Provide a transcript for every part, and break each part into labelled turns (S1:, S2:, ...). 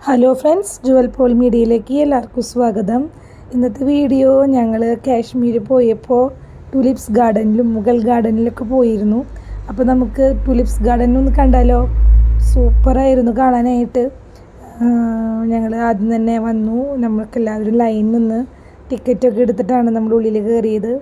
S1: hello friends Jual Paul മീഡിയയിലേക്ക് എല്ലാവർക്കും സ്വാഗതം ഇന്നത്തെ വീഡിയോ ഞങ്ങൾ കാശ്മീർ പോയപ്പോൾ ടുലിപ്സ് ഗാർഡനിലും മുഗൾ ഗാർഡനിലൊക്കെ പോയിരുന്നു അപ്പോൾ നമുക്ക് ടുലിപ്സ് ഗാർഡൻ ഒന്ന് കണ്ടാലോ സൂപ്പറായിരുന്നു കാണാനായിട്ട് ഞങ്ങൾ ആദ്യം തന്നെ വന്നു നമ്മൾക്ക് എല്ലാവരും ലൈനിൽ നിന്ന് ടിക്കറ്റൊക്കെ എടുത്തിട്ടാണ് നമ്മൾ ഉള്ളിൽ കയറിയത്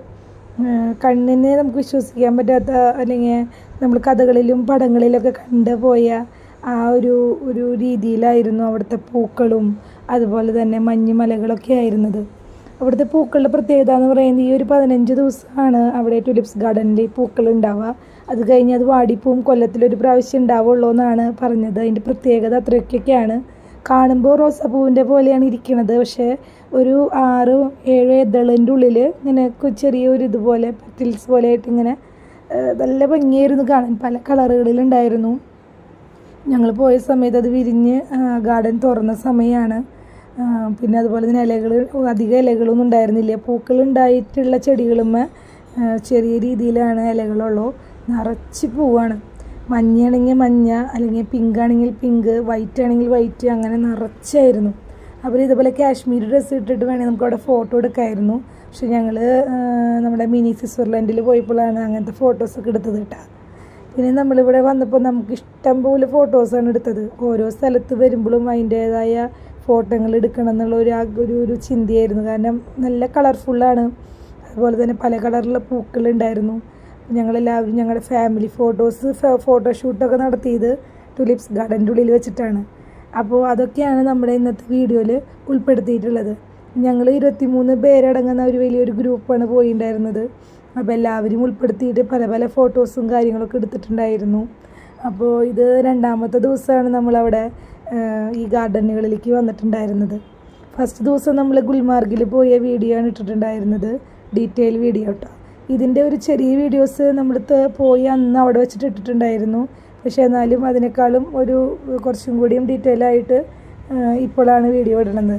S1: കണ്ണിന് നമുക്ക് വിശ്വസിക്കാൻ പറ്റാത്ത അല്ലെങ്കിൽ നമ്മൾ കഥകളിലും പടങ്ങളിലൊക്കെ കണ്ടു പോയ ആ ഒരു ഒരു രീതിയിലായിരുന്നു അവിടുത്തെ പൂക്കളും അതുപോലെ തന്നെ മഞ്ഞുമലകളൊക്കെ ആയിരുന്നത് അവിടുത്തെ പൂക്കളുടെ പ്രത്യേകത എന്ന് പറയുന്നത് ഈ ഒരു പതിനഞ്ച് ദിവസമാണ് അവിടെ ടുലിപ്സ് ഗാർഡനിൽ പൂക്കൾ ഉണ്ടാവുക അത് കഴിഞ്ഞ് അത് വാടിപ്പൂവും കൊല്ലത്തിലൊരു പ്രാവശ്യം ഉണ്ടാവുള്ളൂ എന്നാണ് പറഞ്ഞത് അതിൻ്റെ പ്രത്യേകത അത്രയൊക്കെയാണ് കാണുമ്പോൾ റോസാപ്പൂവിൻ്റെ പോലെയാണ് ഇരിക്കുന്നത് പക്ഷേ ഒരു ആറ് ഏഴ് ഇതളിൻ്റെ ഉള്ളിൽ ഇങ്ങനെ ചെറിയൊരു ഇതുപോലെ പെറ്റിൽസ് പോലെ ആയിട്ട് ഇങ്ങനെ നല്ല ഭംഗിയായിരുന്നു കാണാൻ പല കളറുകളിലുണ്ടായിരുന്നു ഞങ്ങൾ പോയ സമയത്ത് അത് വിരിഞ്ഞ് ഗാർഡൻ തുറന്ന സമയമാണ് പിന്നെ അതുപോലെ തന്നെ ഇലകൾ അധികം ഇലകളൊന്നും ഉണ്ടായിരുന്നില്ല പൂക്കൾ ഉണ്ടായിട്ടുള്ള ചെടികളുമ്മ ചെറിയ രീതിയിലാണ് ഇലകളുള്ളൂ നിറച്ച് പൂവാണ് മഞ്ഞയാണെങ്കിൽ മഞ്ഞ അല്ലെങ്കിൽ പിങ്ക് ആണെങ്കിൽ പിങ്ക് വൈറ്റ് ആണെങ്കിൽ വൈറ്റ് അങ്ങനെ നിറച്ചായിരുന്നു അവർ ഇതുപോലെ കാശ്മീർ ഡ്രസ്സ് ഇട്ടിട്ട് വേണമെങ്കിൽ നമുക്ക് അവിടെ ഫോട്ടോ എടുക്കാമായിരുന്നു പക്ഷെ ഞങ്ങൾ നമ്മുടെ മിനി സ്വിറ്റ്സർലൻഡിൽ പോയപ്പോഴാണ് അങ്ങനത്തെ ഫോട്ടോസൊക്കെ എടുത്തത് കേട്ടോ പിന്നെ നമ്മളിവിടെ വന്നപ്പോൾ നമുക്ക് ഇഷ്ടം പോലെ ഫോട്ടോസാണ് എടുത്തത് ഓരോ സ്ഥലത്ത് വരുമ്പോഴും അതിൻ്റേതായ ഫോട്ടോകൾ എടുക്കണം എന്നുള്ള ഒരു ഒരു ഒരു ചിന്തയായിരുന്നു കാരണം നല്ല കളർഫുള്ളാണ് അതുപോലെ തന്നെ പല കളറിലുള്ള പൂക്കൾ ഉണ്ടായിരുന്നു ഞങ്ങളെല്ലാവരും ഞങ്ങളുടെ ഫാമിലി ഫോട്ടോസ് ഫോട്ടോഷൂട്ടൊക്കെ നടത്തിയത് ടുലിപ്സ് ഗാർഡൻ്റെ ഉള്ളിൽ വെച്ചിട്ടാണ് അപ്പോൾ അതൊക്കെയാണ് നമ്മുടെ ഇന്നത്തെ വീഡിയോയിൽ ഉൾപ്പെടുത്തിയിട്ടുള്ളത് ഞങ്ങൾ ഇരുപത്തിമൂന്ന് പേരടങ്ങുന്ന ഒരു വലിയൊരു ഗ്രൂപ്പാണ് പോയിട്ടുണ്ടായിരുന്നത് അപ്പോൾ എല്ലാവരും ഉൾപ്പെടുത്തിയിട്ട് പല പല ഫോട്ടോസും കാര്യങ്ങളൊക്കെ എടുത്തിട്ടുണ്ടായിരുന്നു അപ്പോൾ ഇത് രണ്ടാമത്തെ ദിവസമാണ് നമ്മളവിടെ ഈ ഗാർഡനുകളിലേക്ക് വന്നിട്ടുണ്ടായിരുന്നത് ഫസ്റ്റ് ദിവസം നമ്മൾ ഗുൽമാർഗിൽ പോയ വീഡിയോ ആണ് ഇട്ടിട്ടുണ്ടായിരുന്നത് ഡീറ്റെയിൽ വീഡിയോ കേട്ടോ ഇതിൻ്റെ ഒരു ചെറിയ വീഡിയോസ് നമ്മൾ പോയി അന്ന് അവിടെ വെച്ചിട്ട് ഇട്ടിട്ടുണ്ടായിരുന്നു പക്ഷേ എന്നാലും അതിനേക്കാളും ഒരു കുറച്ചും കൂടിയും ഡീറ്റെയിൽ ആയിട്ട് ഇപ്പോഴാണ് വീഡിയോ ഇടുന്നത്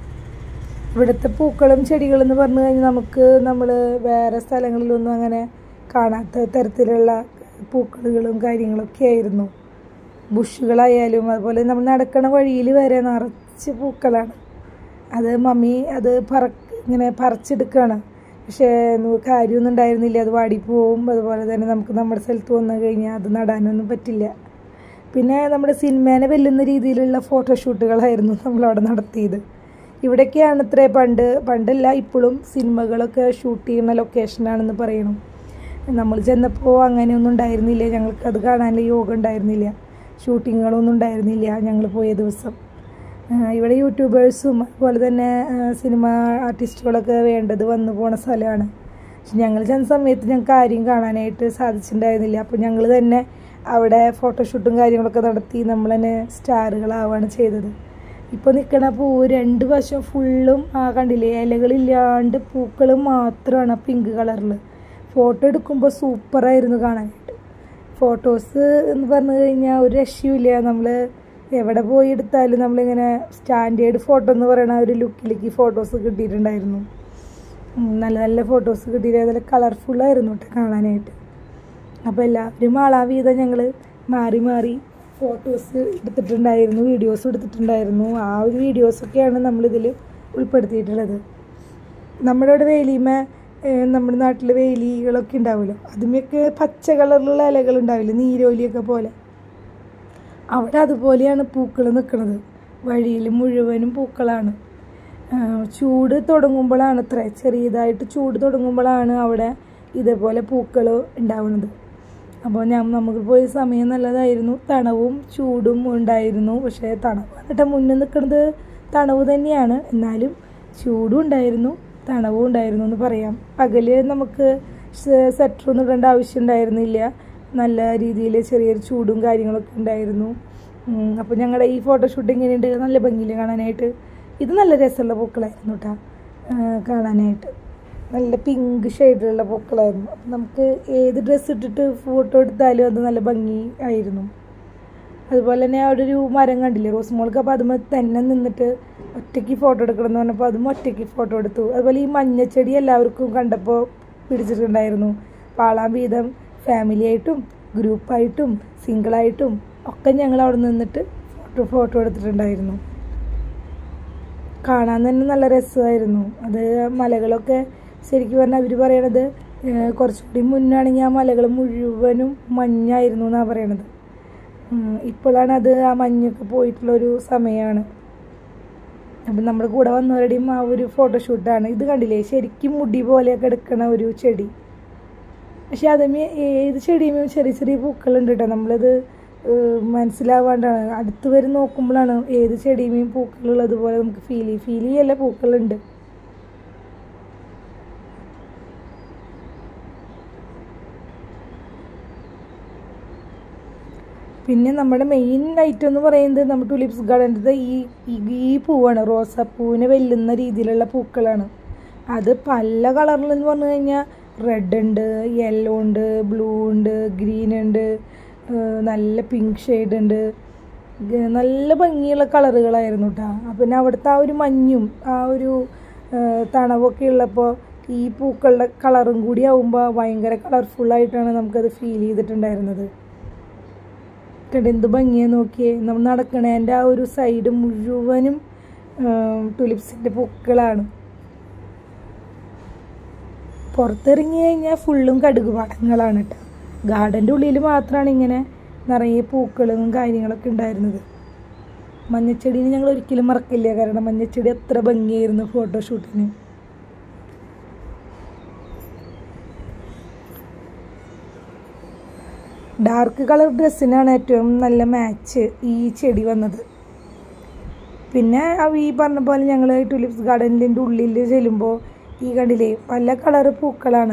S1: ഇവിടുത്തെ പൂക്കളും ചെടികളും എന്ന് പറഞ്ഞു കഴിഞ്ഞാൽ നമുക്ക് നമ്മൾ വേറെ സ്ഥലങ്ങളിലൊന്നും അങ്ങനെ കാണാത്ത തരത്തിലുള്ള പൂക്കളുകളും കാര്യങ്ങളൊക്കെ ആയിരുന്നു ബുഷുകളായാലും അതുപോലെ നമ്മൾ നടക്കണ വഴിയിൽ വരെ നിറച്ച് പൂക്കളാണ് അത് മമ്മി അത് പറ ഇങ്ങനെ പറിച്ചെടുക്കുകയാണ് പക്ഷേ കാര്യമൊന്നും ഉണ്ടായിരുന്നില്ല അത് വാടിപ്പോവും അതുപോലെ തന്നെ നമുക്ക് നമ്മുടെ സ്ഥലത്ത് വന്നു കഴിഞ്ഞാൽ അത് നടാനൊന്നും പറ്റില്ല പിന്നെ നമ്മുടെ സിനിമേനെ വെല്ലുന്ന രീതിയിലുള്ള ഫോട്ടോഷൂട്ടുകളായിരുന്നു നമ്മളവിടെ നടത്തിയത് ഇവിടെയൊക്കെയാണ് ഇത്രേ പണ്ട് പണ്ടല്ല ഇപ്പോഴും സിനിമകളൊക്കെ ഷൂട്ട് ചെയ്യുന്ന ലൊക്കേഷനാണെന്ന് പറയണം നമ്മൾ ചെന്നപ്പോൾ അങ്ങനെയൊന്നും ഉണ്ടായിരുന്നില്ല ഞങ്ങൾക്ക് അത് കാണാനുള്ള യോഗം ഉണ്ടായിരുന്നില്ല ഷൂട്ടിങ്ങുകളൊന്നും ഉണ്ടായിരുന്നില്ല ഞങ്ങൾ പോയ ദിവസം ഇവിടെ യൂട്യൂബേഴ്സും അതുപോലെ തന്നെ സിനിമ ആർട്ടിസ്റ്റുകളൊക്കെ വേണ്ടത് വന്നു പോണ സ്ഥലമാണ് പക്ഷെ ഞങ്ങൾ ചെന്ന സമയത്ത് ഞങ്ങൾക്ക് ആരെയും കാണാനായിട്ട് സാധിച്ചിട്ടുണ്ടായിരുന്നില്ല അപ്പോൾ ഞങ്ങൾ തന്നെ അവിടെ ഫോട്ടോഷൂട്ടും കാര്യങ്ങളൊക്കെ നടത്തി നമ്മൾ തന്നെ സ്റ്റാറുകളാവുകയാണ് ചെയ്തത് ഇപ്പോൾ നിൽക്കണ പൂവ് രണ്ട് വശം ഫുള്ളും ആ കണ്ടില്ലേ ഇലകളില്ലാണ്ട് പൂക്കൾ മാത്രമാണ് പിങ്ക് കളറിൽ ഫോട്ടോ എടുക്കുമ്പോൾ സൂപ്പറായിരുന്നു കാണാനായിട്ട് ഫോട്ടോസ് എന്ന് പറഞ്ഞു കഴിഞ്ഞാൽ ഒരു രക്ഷയുമില്ല നമ്മൾ എവിടെ പോയി എടുത്താലും നമ്മളിങ്ങനെ സ്റ്റാൻഡേർഡ് ഫോട്ടോ എന്ന് പറയുന്ന ഒരു ലുക്കിലേക്ക് ഫോട്ടോസ് കിട്ടിയിട്ടുണ്ടായിരുന്നു നല്ല നല്ല ഫോട്ടോസ് കിട്ടിയിട്ട് നല്ല കളർഫുള്ളായിരുന്നു കേട്ടോ കാണാനായിട്ട് അപ്പോൾ എല്ലാവരും ആളാ വീതം ഞങ്ങൾ മാറി മാറി ഫോട്ടോസ് എടുത്തിട്ടുണ്ടായിരുന്നു വീഡിയോസ് എടുത്തിട്ടുണ്ടായിരുന്നു ആ ഒരു വീഡിയോസൊക്കെയാണ് നമ്മളിതിൽ ഉൾപ്പെടുത്തിയിട്ടുള്ളത് നമ്മുടെ ഇവിടെ വേലിമ നമ്മുടെ നാട്ടിൽ വേലികളൊക്കെ ഉണ്ടാവുമല്ലോ അതുമൊക്കെ പച്ച കളറിലുള്ള ഇലകൾ ഉണ്ടാവില്ല നീരോലിയൊക്കെ പോലെ അവിടെ അതുപോലെയാണ് പൂക്കൾ നിൽക്കുന്നത് വഴിയിൽ മുഴുവനും പൂക്കളാണ് ചൂട് തുടങ്ങുമ്പോഴാണ് അത്ര ചെറിയതായിട്ട് ചൂട് തുടങ്ങുമ്പോഴാണ് അവിടെ ഇതേപോലെ പൂക്കൾ ഉണ്ടാവുന്നത് അപ്പോൾ ഞാൻ നമുക്ക് പോയ സമയം നല്ലതായിരുന്നു തണവും ചൂടും ഉണ്ടായിരുന്നു പക്ഷേ തണവ് എന്നിട്ട് മുന്നിൽ നിൽക്കുന്നത് തണവ് തന്നെയാണ് എന്നാലും ചൂടും ഉണ്ടായിരുന്നു തണവും ഉണ്ടായിരുന്നു എന്ന് പറയാം പകല് നമുക്ക് സ്വെറ്ററൊന്നും ഇടേണ്ട ആവശ്യം ഉണ്ടായിരുന്നില്ല നല്ല രീതിയിൽ ചെറിയൊരു ചൂടും കാര്യങ്ങളൊക്കെ ഉണ്ടായിരുന്നു അപ്പോൾ ഞങ്ങളുടെ ഈ ഫോട്ടോഷൂട്ട് എങ്ങനെയുണ്ട് നല്ല ഭംഗിയിൽ കാണാനായിട്ട് ഇത് നല്ല രസമുള്ള പൂക്കളായിരുന്നു കേട്ടോ കാണാനായിട്ട് നല്ല പിങ്ക് ഷെയ്ഡിലുള്ള പൂക്കളായിരുന്നു അപ്പം നമുക്ക് ഏത് ഡ്രസ്സ് ഇട്ടിട്ട് ഫോട്ടോ എടുത്താലും അത് നല്ല ഭംഗി ആയിരുന്നു അതുപോലെ തന്നെ അവിടെ ഒരു മരം കണ്ടില്ലേ റോസ് മോൾക്ക് അപ്പോൾ അതുമ്പോൾ തന്നെ നിന്നിട്ട് ഒറ്റയ്ക്ക് ഫോട്ടോ എടുക്കണം എന്ന് പറഞ്ഞപ്പോൾ അതും ഒറ്റയ്ക്ക് ഫോട്ടോ എടുത്തു അതുപോലെ ഈ മഞ്ഞച്ചെടി എല്ലാവർക്കും കണ്ടപ്പോൾ പിടിച്ചിട്ടുണ്ടായിരുന്നു പാളാം വീതം ഫാമിലി ആയിട്ടും ഗ്രൂപ്പായിട്ടും സിംഗിളായിട്ടും ഒക്കെ ഞങ്ങൾ അവിടെ നിന്നിട്ട് ഫോട്ടോ ഫോട്ടോ എടുത്തിട്ടുണ്ടായിരുന്നു കാണാൻ തന്നെ നല്ല രസമായിരുന്നു അത് മലകളൊക്കെ ശരിക്കും പറഞ്ഞാൽ അവർ പറയണത് ഏഹ് കുറച്ചുകൂടി മുന്നാണെങ്കിൽ ആ മലകൾ മുഴുവനും മഞ്ഞായിരുന്നു എന്നാണ് പറയണത് ഉം, ഇപ്പോഴാണ് അത് ആ മഞ്ഞൊക്കെ പോയിട്ടുള്ളൊരു സമയമാണ് അപ്പം നമ്മുടെ കൂടെ വന്നവരുടെയും ആ ഒരു ഫോട്ടോഷൂട്ടാണ് ഇത് കണ്ടില്ലേ ശരിക്കും മുടി പോലെയൊക്കെ എടുക്കണ ഒരു ചെടി പക്ഷെ അതിന് ഏത് ചെടിയുമേ ചെറിയ ചെറിയ പൂക്കളുണ്ട് കേട്ടോ നമ്മളത് ഏഹ് മനസ്സിലാവാണ്ടാണ് അടുത്ത് വരെ നോക്കുമ്പോഴാണ് ഏത് ചെടിയുമേയും പൂക്കളുള്ളത് പോലെ നമുക്ക് ഫീൽ ചെയ്യും ഫീൽ ചെയ്യല്ല പൂക്കളുണ്ട് പിന്നെ നമ്മുടെ മെയിൻ ഐറ്റം എന്ന് പറയുന്നത് നമ്മുടെ ടുലിപ്സ് ഗാർഡൻ്റെ ഈ ഈ- ഈ പൂവാണ് റോസാപ്പൂവിനെ വെല്ലുന്ന രീതിയിലുള്ള പൂക്കളാണ് അത് പല കളറിൽ എന്ന് പറഞ്ഞു കഴിഞ്ഞാൽ റെഡ് ഉണ്ട് യെല്ലോ ഉണ്ട് ബ്ലൂ ഉണ്ട് ഗ്രീൻ ഉണ്ട് ഏഹ് നല്ല പിങ്ക് ഷെയ്ഡ് ഉണ്ട് ഗ- നല്ല ഭംഗിയുള്ള കളറുകളായിരുന്നു കേട്ടോ പിന്നെ അവിടുത്തെ ആ ഒരു മഞ്ഞും ആ ഒരു ഏഹ് തണവൊക്കെ ഉള്ളപ്പോൾ ഈ പൂക്കളുടെ കളറും കൂടി ആവുമ്പോൾ ഭയങ്കര കളർഫുള്ളായിട്ടാണ് നമുക്കത് ഫീൽ ചെയ്തിട്ടുണ്ടായിരുന്നത് കണ്ട് എന്ത് ഭംഗിയാ നോക്കിയേ നമ്മൾ നടക്കണേൻ്റെ ആ ഒരു സൈഡ് മുഴുവനും ടുലിപ്സിൻ്റെ പൂക്കളാണ് പുറത്തിറങ്ങി കഴിഞ്ഞാൽ ഫുള്ളും കടുക് പടങ്ങളാണ് കേട്ടോ ഗാർഡൻ്റെ ഉള്ളിൽ മാത്രമാണ് ഇങ്ങനെ നിറയെ പൂക്കളും കാര്യങ്ങളൊക്കെ ഉണ്ടായിരുന്നത് മഞ്ഞച്ചെടീനെ ഞങ്ങൾ ഒരിക്കലും മറക്കില്ല കാരണം മഞ്ഞച്ചെടി എത്ര ഭംഗിയായിരുന്നു ഫോട്ടോഷൂട്ടിന് ഡാർക്ക് കളർ ഡ്രസ്സിനാണ് ഏറ്റവും നല്ല മാച്ച് ഈ ചെടി വന്നത് പിന്നെ അവ- ഈ പറഞ്ഞ പോലെ ഞങ്ങൾ ടുലിപ്സ് ഗാർഡനിൻ്റെ ഉള്ളിൽ ചെല്ലുമ്പോൾ ഈ കണ്ടില്ലേ പല കളറ് പൂക്കളാണ്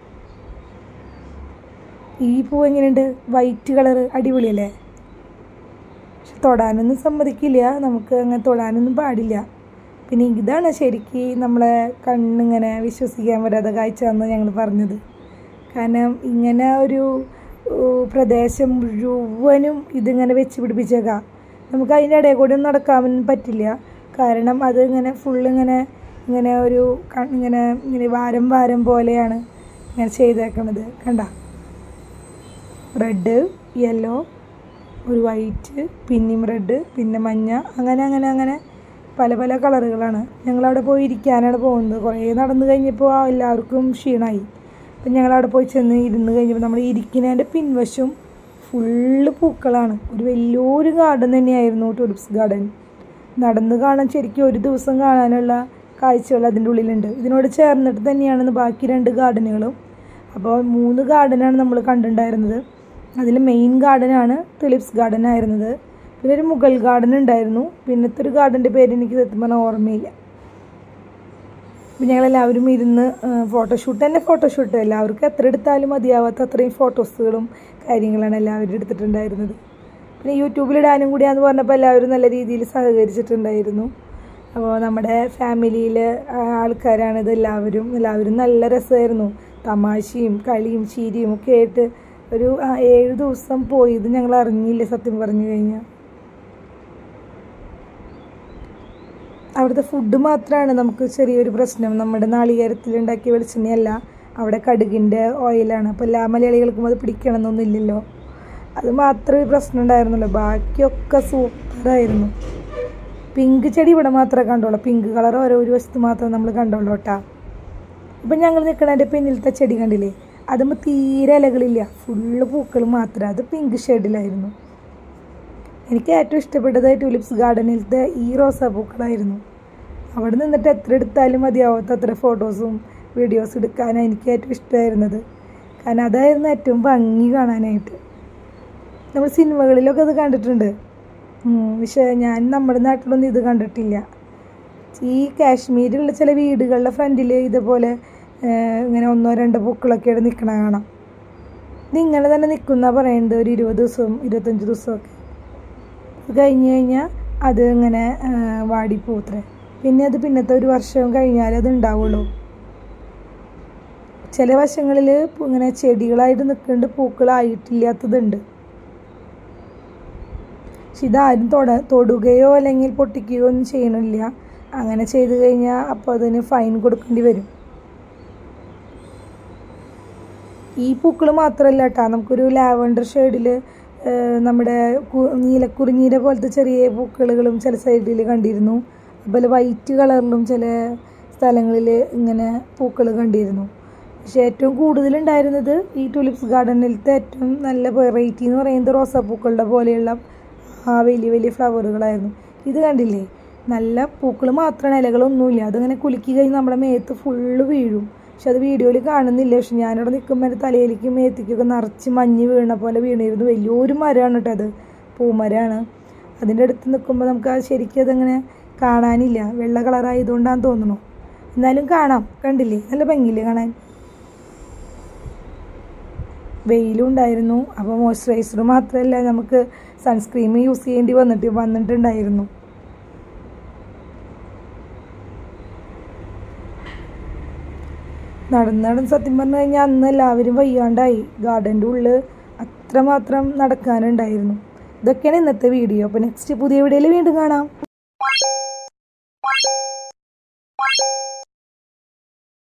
S1: ഈ പൂ എങ്ങനെയുണ്ട് വൈറ്റ് കളറ് അടിപൊളിയല്ലേ പക്ഷെ തൊടാനൊന്നും സമ്മതിക്കില്ല നമുക്ക് അങ്ങനെ തൊടാനൊന്നും പാടില്ല പിന്നെ ഇതാണ് ശരിക്ക് നമ്മളെ കണ്ണിങ്ങനെ വിശ്വസിക്കാൻ പറ്റാത്ത കാഴ്ച എന്ന് ഞങ്ങൾ പറഞ്ഞത് കാരണം ഇങ്ങനെ ഒരു ഏഹ്, പ്രദേശം മുഴുവനും ഇതിങ്ങനെ വെച്ച് പിടിപ്പിച്ചേക്കാം നമുക്ക് അതിൻ്റെ ഇടയിൽ കൂടെ ഒന്നും നടക്കാൻ പറ്റില്ല കാരണം അത് ഇങ്ങനെ ഫുള്ള് ഇങ്ങനെ ഇങ്ങനെ ഒരു ക- ഇങ്ങനെ ഇങ്ങനെ വാരം വാരം പോലെയാണ് ഇങ്ങനെ ചെയ്തേക്കണത് കണ്ട റെഡ് യെല്ലോ ഒരു വൈറ്റ് പിന്നെയും റെഡ് പിന്നെ മഞ്ഞ അങ്ങനെ അങ്ങനെ അങ്ങനെ പല പല കളറുകളാണ് ഞങ്ങളവിടെ പോയി ഇരിക്കാനാണ് പോകുന്നത് കുറേ നടന്നു കഴിഞ്ഞപ്പോൾ ആ എല്ലാവർക്കും ക്ഷീണമായി അപ്പം ഞങ്ങളവിടെ പോയി ചെന്ന് ഇരുന്ന് കഴിഞ്ഞപ്പോൾ നമ്മൾ ഇരിക്കുന്നതിൻ്റെ പിൻവശം ഫുള്ള് പൂക്കളാണ് ഒരു വലിയൊരു ഗാർഡൻ തന്നെയായിരുന്നു ടൂറിപ്സ് ഗാർഡൻ നടന്ന് കാണാൻ ശരിക്കും ഒരു ദിവസം കാണാനുള്ള കാഴ്ചകൾ അതിൻ്റെ ഉള്ളിലുണ്ട് ഇതിനോട് ചേർന്നിട്ട് തന്നെയാണ് ബാക്കി രണ്ട് ഗാർഡനുകളും അപ്പോൾ മൂന്ന് ഗാർഡനാണ് നമ്മൾ കണ്ടിട്ടുണ്ടായിരുന്നത് അതിൽ മെയിൻ ഗാർഡനാണ് ടുലിപ്സ് ഗാർഡൻ ആയിരുന്നത് പിന്നെ ഒരു മുഗൾ ഗാർഡൻ ഉണ്ടായിരുന്നു പിന്നത്തെ ഒരു ഗാർഡൻ്റെ പേര് എനിക്ക് സത്യം പറഞ്ഞാൽ ഓർമ്മയില്ല അപ്പം ഞങ്ങളെല്ലാവരും ഇരുന്ന് ഫോട്ടോഷൂട്ട് തന്നെ ഫോട്ടോഷൂട്ട് എല്ലാവർക്കും എത്ര എടുത്താലും മതിയാവാത്ത അത്രയും ഫോട്ടോസുകളും കാര്യങ്ങളാണ് എല്ലാവരും എടുത്തിട്ടുണ്ടായിരുന്നത് പിന്നെ യൂട്യൂബിലിടാനും കൂടിയാന്ന് പറഞ്ഞപ്പോൾ എല്ലാവരും നല്ല രീതിയിൽ സഹകരിച്ചിട്ടുണ്ടായിരുന്നു അപ്പോൾ നമ്മുടെ ഫാമിലിയിലെ ആൾക്കാരാണ് ഇത് എല്ലാവരും എല്ലാവരും നല്ല രസമായിരുന്നു തമാശയും കളിയും ചിരിയും ഒക്കെ ആയിട്ട് ഒരു ആ, ഏഴ് ദിവസം പോയത് ഞങ്ങൾ അറിഞ്ഞില്ല സത്യം പറഞ്ഞു കഴിഞ്ഞാൽ അവിടുത്തെ ഫുഡ് മാത്രമാണ് നമുക്ക് ചെറിയൊരു പ്രശ്നം നമ്മുടെ നാളികേരത്തിൽ ഉണ്ടാക്കിയ വെളിച്ചെണ്ണയല്ല അവിടെ കടുകിൻ്റെ ഓയിലാണ് അപ്പോൾ എല്ലാ മലയാളികൾക്കും അത് പിടിക്കണമെന്നൊന്നുമില്ലല്ലോ അത് മാത്രമേ പ്രശ്നം ഉണ്ടായിരുന്നുള്ളൂ ബാക്കിയൊക്കെ സൂപ്പറായിരുന്നു പിങ്ക് ചെടി ഇവിടെ മാത്രമേ കണ്ടുള്ളൂ പിങ്ക് കളർ ഓരോ ഒരു വശത്ത് മാത്രമേ നമ്മൾ കണ്ടുള്ളൂ കേട്ടാ ഇപ്പം ഞങ്ങൾ നിൽക്കണതിൻ്റെ പിന്നിലത്തെ ചെടി കണ്ടില്ലേ അതുമ്പോൾ തീരെ ഇലകളില്ല ഫുള്ള് പൂക്കൾ മാത്രമേ അത് പിങ്ക് ഷെയ്ഡിലായിരുന്നു എനിക്ക് ഏറ്റവും ഇഷ്ടപ്പെട്ടത് ടൂലിപ്സ് ഗാർഡനിലത്തെ ഈ റോസാപ്പൂക്കളായിരുന്നു അവിടെ നിന്നിട്ട് എത്ര എടുത്താലും മതിയാവാത്ത അത്ര ഫോട്ടോസും വീഡിയോസ് എടുക്കാനാണ് എനിക്ക് ഏറ്റവും ഇഷ്ടമായിരുന്നത് കാരണം അതായിരുന്നു ഏറ്റവും ഭംഗി കാണാനായിട്ട് നമ്മൾ സിനിമകളിലൊക്കെ ഇത് കണ്ടിട്ടുണ്ട് ഉം, പക്ഷേ ഞാൻ നമ്മുടെ നാട്ടിലൊന്നും ഇത് കണ്ടിട്ടില്ല ഈ കാശ്മീരിലുള്ള ചില വീടുകളുടെ ഫ്രണ്ടിൽ ഇതുപോലെ ഏഹ്, ഇങ്ങനെ ഒന്നോ രണ്ടോ പൂക്കളൊക്കെ ആയിട്ട് നിൽക്കണ കാണാം ഇത് ഇങ്ങനെ തന്നെ നിൽക്കുന്ന പറയുന്നത് ഒരു ഇരുപത് ദിവസവും ഇരുപത്തഞ്ച് ദിവസമൊക്കെ അത് കഴിഞ്ഞ് കഴിഞ്ഞാൽ അത് ഇങ്ങനെ വാടിപ്പോത്രേ പിന്നെ അത് പിന്നത്തെ ഒരു വർഷം കഴിഞ്ഞാൽ അത് ഉണ്ടാവുള്ളൂ ചില വശങ്ങളിൽ ഇങ്ങനെ ചെടികളായിട്ട് നിൽക്കുന്നുണ്ട് പൂക്കളായിട്ടില്ലാത്തതുണ്ട് പക്ഷെ ഇതാരും തൊട തൊടുകയോ അല്ലെങ്കിൽ പൊട്ടിക്കുകയോ ഒന്നും ചെയ്യണില്ല അങ്ങനെ ചെയ്തു കഴിഞ്ഞാൽ അപ്പോൾ അതിന് ഫൈൻ കൊടുക്കേണ്ടി വരും ഈ പൂക്കൾ മാത്രമല്ല കേട്ടോ നമുക്കൊരു ലാവണ്ടർ ഷെയ്ഡിൽ നമ്മുടെ കു- നീലക്കുറിഞ്ഞീര പോലത്തെ ചെറിയ പൂക്കളുകളും ചില സൈഡിൽ കണ്ടിരുന്നു അതുപോലെ വൈറ്റ് കളറിലും ചില സ്ഥലങ്ങളിൽ ഇങ്ങനെ പൂക്കൾ കണ്ടിരുന്നു പക്ഷെ ഏറ്റവും കൂടുതലുണ്ടായിരുന്നത് ഈ ടൂലിപ്സ് ഗാർഡനിലത്തെ ഏറ്റവും നല്ല വെറൈറ്റി എന്ന് പറയുന്നത് റോസാപ്പൂക്കളുടെ പോലെയുള്ള ആ വലിയ വലിയ ഫ്ലവറുകളായിരുന്നു ഇത് കണ്ടില്ലേ നല്ല പൂക്കൾ മാത്രമാണ് ഇലകളൊന്നുമില്ല അതിങ്ങനെ കുലുക്കി കഴിഞ്ഞ് നമ്മുടെ മേത്ത് ഫുള്ള് വീഴും പക്ഷെ അത് വീഡിയോയിൽ കാണുന്നില്ല പക്ഷെ ഞാനിവിടെ നിൽക്കുമ്പോൾ എൻ്റെ തലയിലേക്കും മേത്തേക്കൊക്കെ നിറച്ച് മഞ്ഞ് വീണ പോലെ വീണിരുന്നു വലിയൊരു മരമാണ് കേട്ടോ അത് പൂമരമാണ് അതിൻ്റെ അടുത്ത് നിൽക്കുമ്പോൾ നമുക്ക് അത് ശരിക്കും അതങ്ങനെ കാണാനില്ല വെള്ള കളറായതുകൊണ്ടാന്ന് തോന്നുന്നു എന്നാലും കാണാം കണ്ടില്ലേ നല്ല ഭംഗിയില്ലേ കാണാൻ വെയിലും ഉണ്ടായിരുന്നു അപ്പോൾ മോയ്സ്ചറൈസർ മാത്രമല്ല നമുക്ക് സൺസ്ക്രീം യൂസ് ചെയ്യേണ്ടി വന്നിട്ട് വന്നിട്ടുണ്ടായിരുന്നു നടന്ന് നടന്ന് സത്യം പറഞ്ഞു കഴിഞ്ഞാൽ അന്ന് എല്ലാവരും വയ്യാണ്ടായി ഗാർഡൻ്റെ ഉള്ളിൽ അത്രമാത്രം നടക്കാനുണ്ടായിരുന്നു ഇതൊക്കെയാണ് ഇന്നത്തെ വീഡിയോ അപ്പോൾ നെക്സ്റ്റ് പുതിയ വീഡിയോയിൽ വീണ്ടും കാണാം